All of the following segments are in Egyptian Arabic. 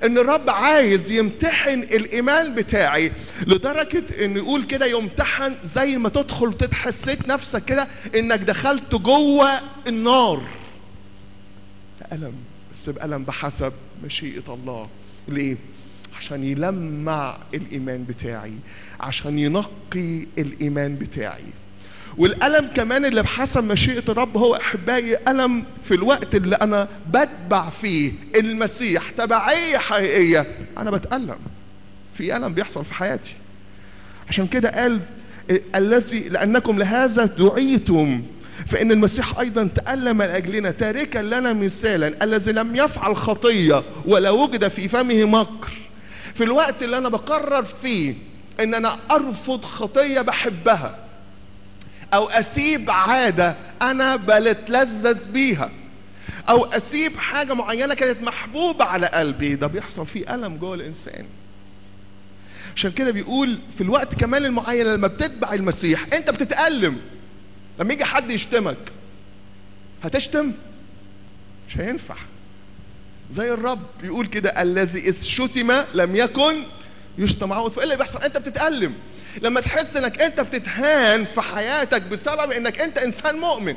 ان الرب عايز يمتحن الايمان بتاعي لدرجة ان يقول كده يمتحن زي ما تدخل تحسيت نفسك كده انك دخلت جوه النار بألم بس بألم بحسب مشيئة الله ليه عشان يلمع الايمان بتاعي عشان ينقي الايمان بتاعي والألم كمان اللي بحسب مشيئة الرب هو أحبائي ألم في الوقت اللي أنا بتبع فيه المسيح تبعية حقيقية أنا بتألم في ألم بيحصل في حياتي عشان كده قال الذي لأنكم لهذا دعيتم فإن المسيح أيضا تألم لأجلنا تاركا لنا مثالا الذي لم يفعل خطية ولا وجد في فمه مكر في الوقت اللي أنا بقرر فيه إن أنا أرفض خطية بحبها او اسيب عادة انا بتلذذ بيها او اسيب حاجة معينة كانت محبوبة على قلبي ده بيحصل فيه الم جوه الانسان عشان كده بيقول في الوقت كمان المعين لما بتتبع المسيح انت بتتألم لما يجي حد يشتمك هتشتم مش هينفع زي الرب بيقول كده الذي اذ شتم لم يكن يشتم عوض فايه اللي بيحصل انت بتتألم لما تحس انك انت بتتهان في حياتك بسبب انك انت انسان مؤمن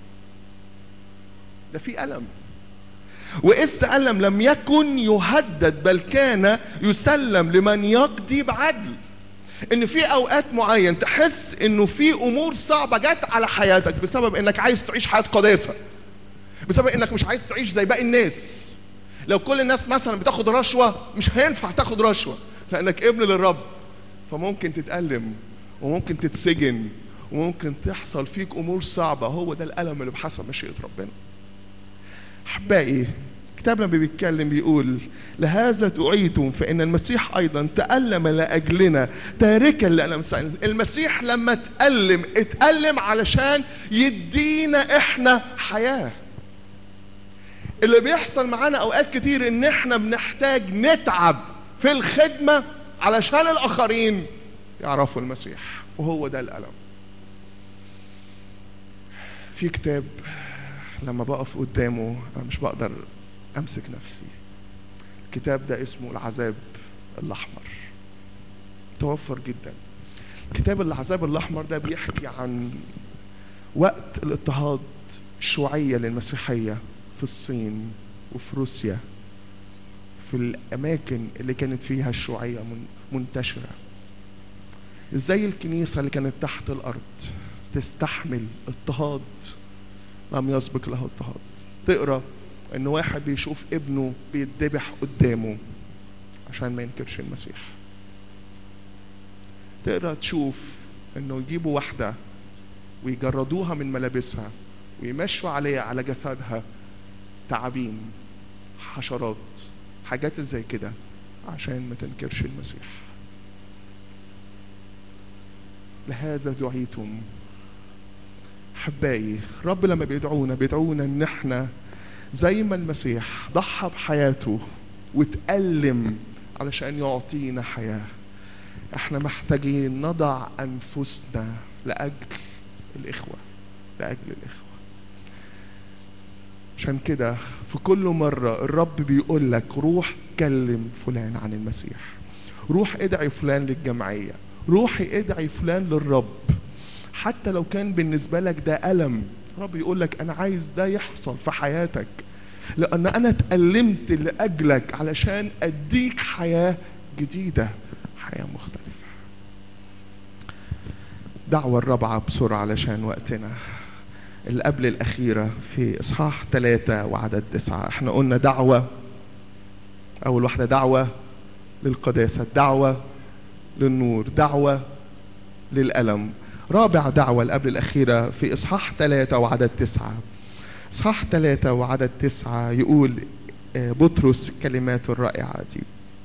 ده في الم واذ تألم لم يكن يهدد بل كان يسلم لمن يقضي بعدل ان في اوقات معين تحس انه في امور صعبة جت على حياتك بسبب انك عايز تعيش حياة قداسة بسبب انك مش عايز تعيش زي باقي الناس لو كل الناس مثلا بتاخد رشوة مش هينفع تاخد رشوة لانك ابن للرب فممكن تتألم وممكن تتسجن وممكن تحصل فيك امور صعبة هو ده الالم اللي بحسب مشيئة ربنا احبائي الكتاب لما بيتكلم بيقول لهذا دعيتم فان المسيح ايضا تألم لاجلنا تاركا لألم المسيح لما اتألم اتألم علشان يدينا احنا حياة اللي بيحصل معانا اوقات كتير ان احنا بنحتاج نتعب في الخدمة علشان الاخرين يعرفوا المسيح وهو ده الالم في كتاب لما بقف قدامه انا مش بقدر امسك نفسي الكتاب ده اسمه العذاب الاحمر توفر جدا كتاب العذاب الاحمر ده بيحكي عن وقت الاضطهاد الشيوعية للمسيحية في الصين وفي روسيا في الأماكن اللي كانت فيها الشيوعية منتشرة ازاي الكنيسة اللي كانت تحت الأرض تستحمل اضطهاد لم يسبق له اضطهاد تقرا ان واحد بيشوف ابنه بيتذبح قدامه عشان ما ينكرش المسيح تقرا تشوف انه يجيبوا واحدة ويجردوها من ملابسها ويمشوا عليها على جسدها تعابين حشرات حاجات زي كده عشان ما تنكرش المسيح لهذا دعيتم احبائي رب لما بيدعونا بيدعونا ان احنا زي ما المسيح ضحى بحياته وتألم علشان يعطينا حياة احنا محتاجين نضع انفسنا لاجل الاخوة لاجل الاخوة عشان كده في كل مرة الرب بيقول لك روح كلم فلان عن المسيح روح ادعي فلان للجمعية روحي ادعي فلان للرب حتى لو كان بالنسبة لك ده ألم الرب يقول لك أنا عايز ده يحصل في حياتك لأن أنا اتألمت لأجلك علشان أديك حياة جديدة حياة مختلفة دعوة الرابعة بسرعة علشان وقتنا اللي قبل الأخيرة في إصحاح ثلاثة وعدد تسعة احنا قلنا دعوة أول واحدة دعوة للقداسة دعوة للنور دعوة للألم رابع دعوة اللي قبل الأخيرة في إصحاح ثلاثة وعدد تسعة إصحاح ثلاثة وعدد تسعة يقول بطرس الكلمات الرائعة دي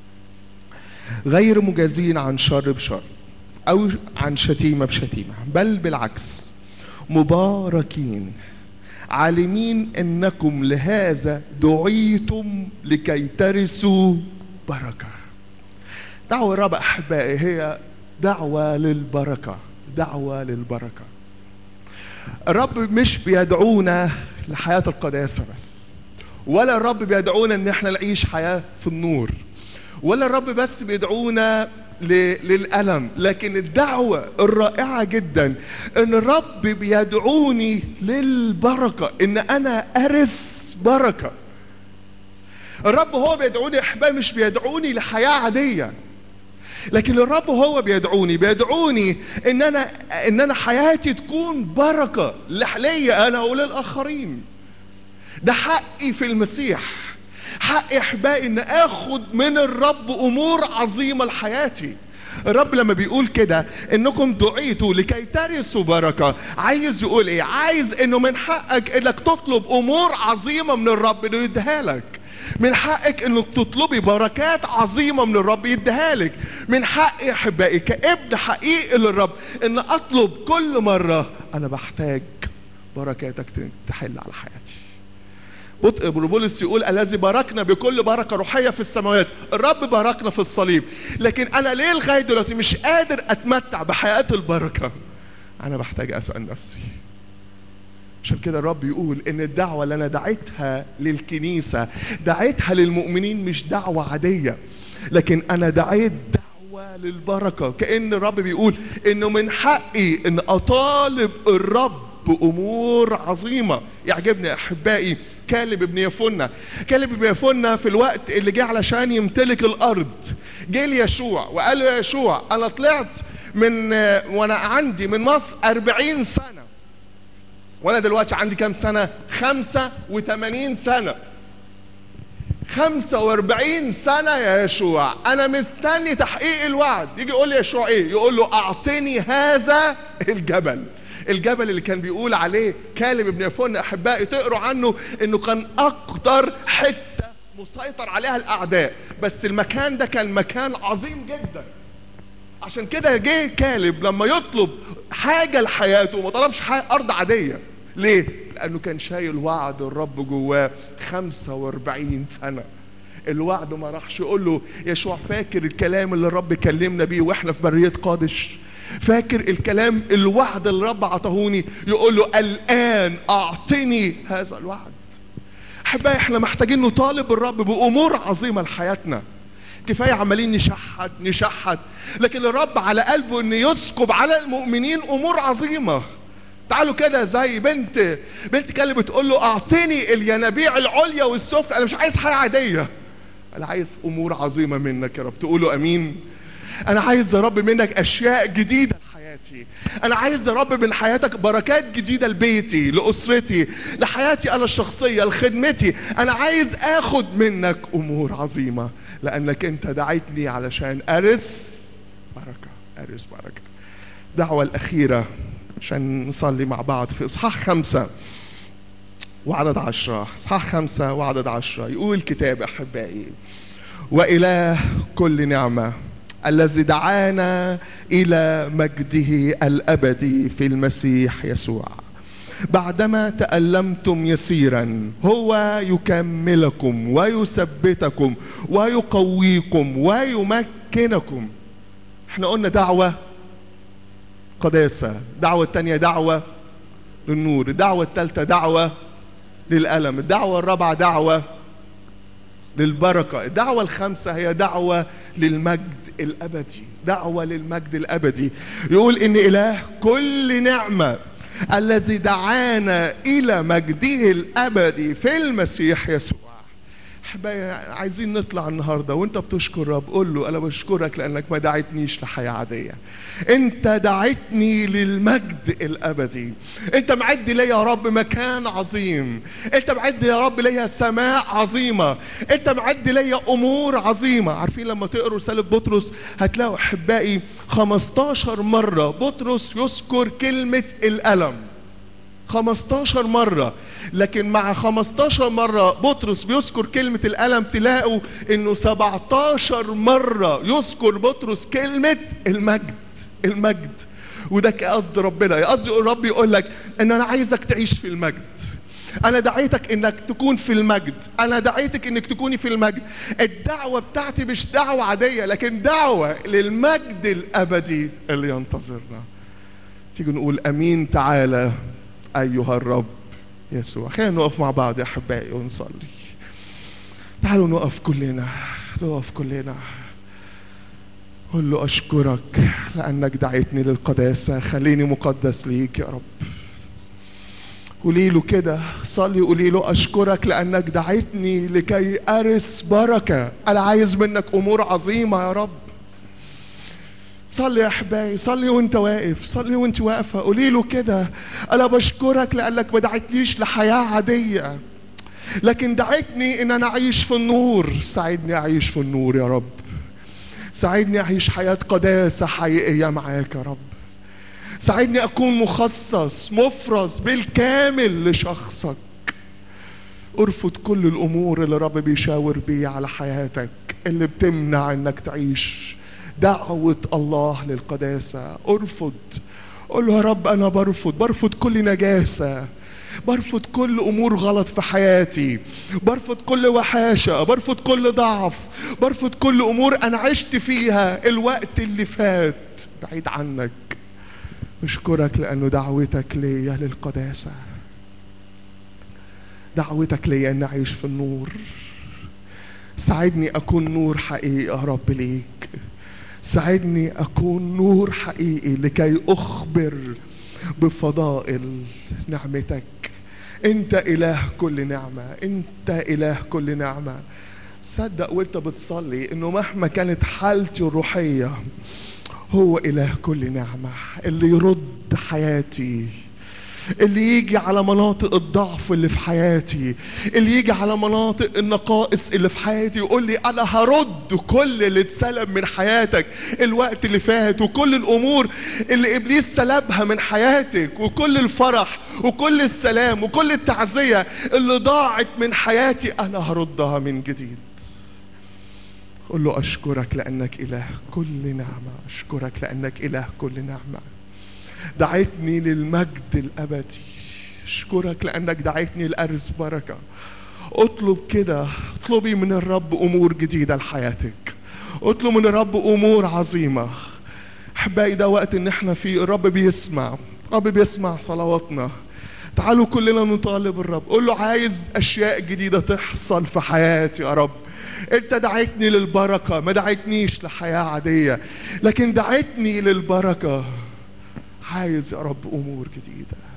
غير مجازين عن شر بشر أو عن شتيمة بشتيمة بل بالعكس مباركين عالمين انكم لهذا دعيتم لكي ترثوا بركه دعوه الرابعه احبائي هي دعوه للبركه دعوه للبركه الرب مش بيدعونا لحياه القداسه بس ولا الرب بيدعونا ان احنا نعيش حياه في النور ولا الرب بس بيدعونا ل- للألم لكن الدعوة الرائعة جدا ان الرب بيدعوني للبركة ان انا ارث بركة الرب هو بيدعوني يا احبائي مش بيدعوني لحياة عادية لكن الرب هو بيدعوني بيدعوني ان انا ان انا حياتي تكون بركة ليا انا وللاخرين ده حقي في المسيح حقي احبائي ان اخد من الرب امور عظيمة لحياتي الرب لما بيقول كده انكم دعيتوا لكي ترثوا بركة عايز يقول ايه عايز انه من حقك انك تطلب امور عظيمة من الرب انه يديها لك من حقك انك تطلبي بركات عظيمة من الرب يديها لك من حقي يا احبائي كابن حقيقي للرب ان اطلب كل مرة انا بحتاج بركاتك تحل على حياتي بطء بولس يقول الذي باركنا بكل بركه روحيه في السماوات الرب باركنا في الصليب لكن انا ليه لغايه دلوقتي مش قادر اتمتع بحياه البركه انا بحتاج اسال نفسي عشان كده الرب يقول ان الدعوه اللي انا دعيتها للكنيسه دعيتها للمؤمنين مش دعوه عاديه لكن انا دعيت دعوه للبركه كان الرب بيقول انه من حقي ان اطالب الرب بامور عظيمه يعجبني يا احبائي كالب ابن يفنة كالب ابن يفنة في الوقت اللي جه علشان يمتلك الارض جه ليشوع وقال له يا يشوع انا طلعت من وانا عندي من مصر أربعين سنة وانا دلوقتي عندي كام سنة خمسة وثمانين سنة خمسة واربعين سنة يا يشوع انا مستني تحقيق الوعد يجي يقول لي يشوع ايه يقول له اعطني هذا الجبل الجبل اللي كان بيقول عليه كالب ابن يفون احبائي تقروا عنه انه كان اكتر حته مسيطر عليها الاعداء بس المكان ده كان مكان عظيم جدا عشان كده جه كالب لما يطلب حاجه لحياته وما طلبش حاجة ارض عاديه ليه لانه كان شايل وعد الرب جواه 45 سنه الوعد ما راحش يقول له يشوع فاكر الكلام اللي الرب كلمنا بيه واحنا في بريه قادش فاكر الكلام الوعد اللي الرب عطاهوني يقول له الان اعطني هذا الوعد احبائي احنا محتاجين نطالب الرب بامور عظيمه لحياتنا كفايه عمالين نشحت نشحت لكن الرب على قلبه ان يسكب على المؤمنين امور عظيمه تعالوا كده زي بنت بنت كلمة بتقول له اعطيني الينابيع العليا والسفلى انا مش عايز حاجه عاديه انا عايز امور عظيمه منك يا رب تقولوا امين انا عايز يا رب منك اشياء جديده لحياتي انا عايز يا رب من حياتك بركات جديده لبيتي لاسرتي لحياتي انا الشخصيه لخدمتي انا عايز اخد منك امور عظيمه لانك انت دعيتني علشان ارث بركه ارث بركه الدعوه الاخيره عشان نصلي مع بعض في اصحاح خمسة وعدد عشرة اصحاح خمسة وعدد عشرة يقول الكتاب احبائي واله كل نعمه الذي دعانا الى مجده الابدي في المسيح يسوع بعدما تألمتم يسيرا هو يكملكم ويثبتكم ويقويكم ويمكنكم احنا قلنا دعوة قداسة دعوة التانية دعوة للنور الدعوة التالتة دعوة للألم الدعوة الرابعة دعوة للبركة الدعوة الخامسة هي دعوة للمجد الأبدي دعوة للمجد الأبدي يقول إن إله كل نعمة الذي دعانا إلى مجده الأبدي في المسيح يسوع احبائي عايزين نطلع النهارده وانت بتشكر رب قول له انا بشكرك لانك ما دعيتنيش لحياه عاديه انت دعيتني للمجد الابدي انت معد لي يا رب مكان عظيم انت معد يا رب ليا سماء عظيمه انت معد لي امور عظيمه عارفين لما تقروا رساله بطرس هتلاقوا احبائي 15 مره بطرس يذكر كلمه الالم 15 مرة لكن مع 15 مرة بطرس بيذكر كلمة الألم تلاقوا انه 17 مرة يذكر بطرس كلمة المجد المجد وده قصد ربنا قصدي الرب يقول لك ان انا عايزك تعيش في المجد انا دعيتك انك تكون في المجد انا دعيتك انك تكوني في المجد الدعوة بتاعتي مش دعوة عادية لكن دعوة للمجد الابدي اللي ينتظرنا تيجي نقول امين تعالى ايها الرب يسوع خلينا نقف مع بعض يا احبائي ونصلي تعالوا نقف كلنا نقف كلنا قل له أشكرك لأنك دعيتني للقداسة خليني مقدس ليك يا رب قولي له كده صلي قولي له أشكرك لأنك دعيتني لكي أرث بركة أنا عايز منك أمور عظيمة يا رب صلي يا احبائي صلي وانت واقف صلي وانت واقفه قولي له كده انا بشكرك لانك ما دعيتنيش لحياه عاديه لكن دعيتني ان انا اعيش في النور ساعدني اعيش في النور يا رب ساعدني اعيش حياه قداسه حقيقيه معاك يا رب ساعدني اكون مخصص مفرز بالكامل لشخصك ارفض كل الامور اللي رب بيشاور بيه على حياتك اللي بتمنع انك تعيش دعوة الله للقداسة ارفض قول له يا رب انا برفض برفض كل نجاسة برفض كل امور غلط في حياتي برفض كل وحاشة برفض كل ضعف برفض كل امور انا عشت فيها الوقت اللي فات بعيد عنك اشكرك لانه دعوتك ليا للقداسة دعوتك ليا ان اعيش في النور ساعدني اكون نور حقيقي يا رب ليك ساعدني اكون نور حقيقي لكي اخبر بفضائل نعمتك انت اله كل نعمه انت اله كل نعمه صدق وانت بتصلي انه مهما كانت حالتي الروحيه هو اله كل نعمه اللي يرد حياتي اللي يجي على مناطق الضعف اللي في حياتي اللي يجي على مناطق النقائص اللي في حياتي يقول لي انا هرد كل اللي اتسلب من حياتك الوقت اللي فات وكل الامور اللي ابليس سلبها من حياتك وكل الفرح وكل السلام وكل التعزية اللي ضاعت من حياتي انا هردها من جديد قل له اشكرك لانك اله كل نعمة اشكرك لانك اله كل نعمة دعيتني للمجد الابدي اشكرك لانك دعيتني لارث بركه اطلب كده اطلبي من الرب امور جديده لحياتك اطلب من الرب امور عظيمه احبائي ده وقت ان احنا فيه الرب بيسمع الرب بيسمع صلواتنا تعالوا كلنا نطالب الرب قول له عايز اشياء جديده تحصل في حياتي يا رب انت دعيتني للبركه ما دعيتنيش لحياه عاديه لكن دعيتني للبركه عايز يا رب امور جديده